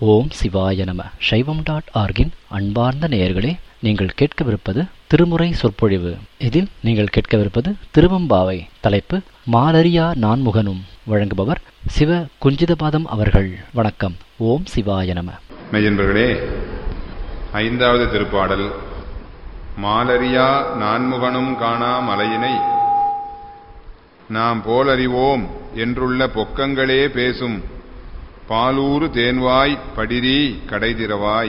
ஓம் சிவாய நம சைவம் டாட் ஆர்கின் அன்பார்ந்த நேயர்களே நீங்கள் கேட்கவிருப்பது திருமுறை சொற்பொழிவு இதில் நீங்கள் கேட்கவிருப்பது திருவம்பாவை தலைப்பு மாலரியா நான்முகனும் வழங்குபவர் சிவ குஞ்சிதபாதம் அவர்கள் வணக்கம் ஓம் சிவாய நம மெய்யன்பர்களே ஐந்தாவது திருப்பாடல் மாலரியா நான்முகனும் காணா மலையினை நாம் போலறிவோம் என்றுள்ள பொக்கங்களே பேசும் பாலூறு தேன்வாய் படிரி கடைதிரவாய்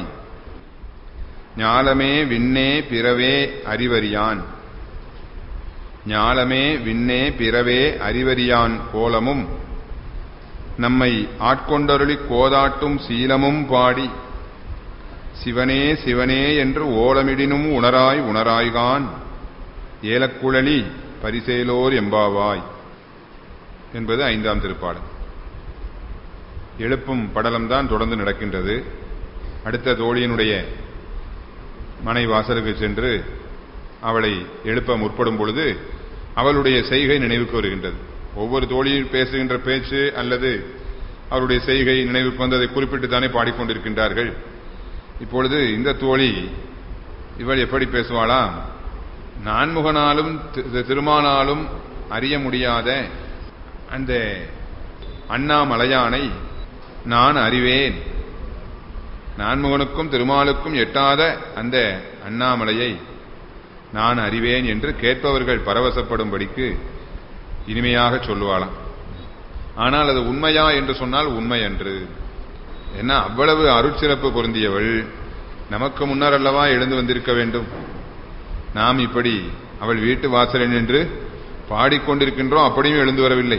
ஞாலமே விண்ணே பிறவே அறிவறியான் ஞாலமே விண்ணே பிறவே அறிவறியான் கோலமும் நம்மை ஆட்கொண்டருளிக் கோதாட்டும் சீலமும் பாடி சிவனே சிவனே என்று ஓலமிடினும் உணராய் உணராய்கான் ஏலக்குழலி பரிசேலோர் எம்பாவாய் என்பது ஐந்தாம் திருப்பாடல் எழுப்பும் படலம்தான் தொடர்ந்து நடக்கின்றது அடுத்த தோழியினுடைய மனை வாசலுக்கு சென்று அவளை எழுப்ப முற்படும் பொழுது அவளுடைய செய்கை நினைவுக்கு வருகின்றது ஒவ்வொரு தோழியும் பேசுகின்ற பேச்சு அல்லது அவருடைய செய்கை நினைவுக்கு வந்ததை குறிப்பிட்டு தானே பாடிக்கொண்டிருக்கின்றார்கள் இப்பொழுது இந்த தோழி இவள் எப்படி பேசுவாளா நான்முகனாலும் திருமானாலும் அறிய முடியாத அந்த அண்ணாமலையானை நான் அறிவேன் நான்முகனுக்கும் திருமாலுக்கும் எட்டாத அந்த அண்ணாமலையை நான் அறிவேன் என்று கேட்பவர்கள் பரவசப்படும்படிக்கு இனிமையாக சொல்லுவாளாம் ஆனால் அது உண்மையா என்று சொன்னால் உண்மை அன்று என்ன அவ்வளவு அருட்சிறப்பு பொருந்தியவள் நமக்கு முன்னர் அல்லவா எழுந்து வந்திருக்க வேண்டும் நாம் இப்படி அவள் வீட்டு வாசலில் நின்று பாடிக்கொண்டிருக்கின்றோம் அப்படியும் எழுந்து வரவில்லை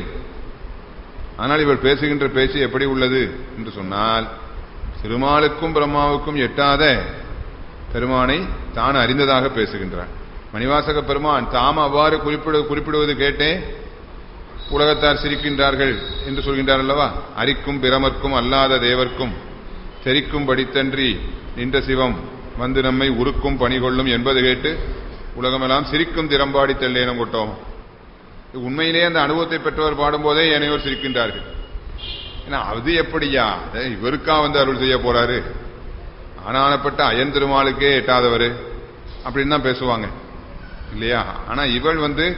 ஆனால் இவள் பேசுகின்ற பேச்சு எப்படி உள்ளது என்று சொன்னால் திருமாலுக்கும் பிரம்மாவுக்கும் எட்டாத பெருமானை தான் அறிந்ததாக பேசுகின்றார் மணிவாசக பெருமான் தாம் அவ்வாறு குறிப்பிடு குறிப்பிடுவது கேட்டே உலகத்தார் சிரிக்கின்றார்கள் என்று சொல்கின்றார் அல்லவா அரிக்கும் பிரமர்க்கும் அல்லாத தேவர்க்கும் தெரிக்கும் படித்தன்றி நின்ற சிவம் வந்து நம்மை உருக்கும் பணி கொள்ளும் என்பது கேட்டு உலகமெல்லாம் சிரிக்கும் திறம்பாடி தெல்லேனம் கொட்டோம் உண்மையிலே அந்த அனுபவத்தை பெற்றவர் பாடும்போதே ஏனையோர் சிரிக்கின்றார்கள் ஏன்னா அது எப்படியா இவருக்கா வந்து அருள் செய்ய போறாரு ஆனானப்பட்ட அயன் திருமாலுக்கே எட்டாதவர் அப்படின்னு தான் பேசுவாங்க இல்லையா ஆனா இவள் வந்து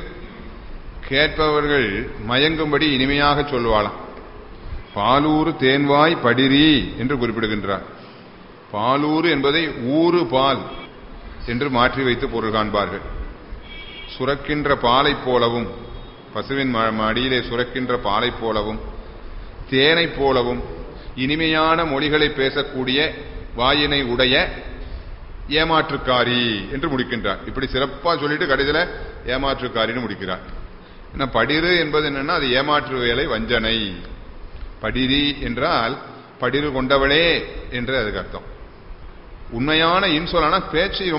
கேட்பவர்கள் மயங்கும்படி இனிமையாக சொல்லுவாளாம் பாலூர் தேன்வாய் படிரி என்று குறிப்பிடுகின்றார் பாலூர் என்பதை ஊறு பால் என்று மாற்றி வைத்து பொருள் காண்பார்கள் சுரக்கின்ற பாலை போலவும் பசுவின் மடியிலே சுரக்கின்ற பாலை போலவும் தேனை போலவும் இனிமையான மொழிகளை பேசக்கூடிய வாயினை உடைய ஏமாற்றுக்காரி என்று முடிக்கின்றார் இப்படி சிறப்பா சொல்லிட்டு கடைசியில ஏமாற்றுக்காரின்னு முடிக்கிறார் ஏன்னா படிரு என்பது என்னன்னா அது ஏமாற்று வேலை வஞ்சனை படிரி என்றால் படிரு கொண்டவளே என்று அதுக்கு அர்த்தம் உண்மையான இன்சொலான பேச்சு